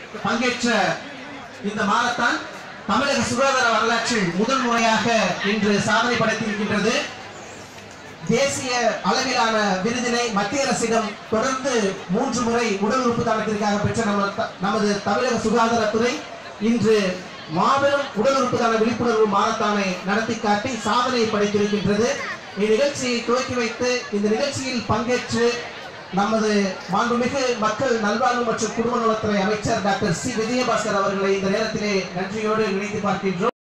பங்கேற்ற இந்த மாரத்தான் தமிழக சுகாதார வரலாற்றில் முதல் முறையாக இன்று சாதனை படைத்திருக்கின்றது தேசிய அளவிலான விருதினை மத்திய அரசிடம் தொடர்ந்து மூன்று முறை உடல் உறுப்பு தானத்திற்காக பெற்ற நம்ம த- நமது தமிழக சுகாதாரத்துறை இன்று மாபெரும் உடல் உறுப்பு தான விழிப்புணர்வு மாரத்தானை நடத்தி காட்டி சாதனை படைத்திருக்கின்றது இந்நிகழ்ச்சியை துவக்கி வைத்து இந்த நிகழ்ச்சியில் பங்கேற்று நமது மாண்புமிகு மக்கள் நல்வாழ்வு மற்றும் குடும்ப நலத்துறை அமைச்சர் டாக்டர் சி விஜயபாஸ்கர் அவர்களை இந்த நேரத்திலே நன்றியோடு நினைத்து பார்க்கின்றோம்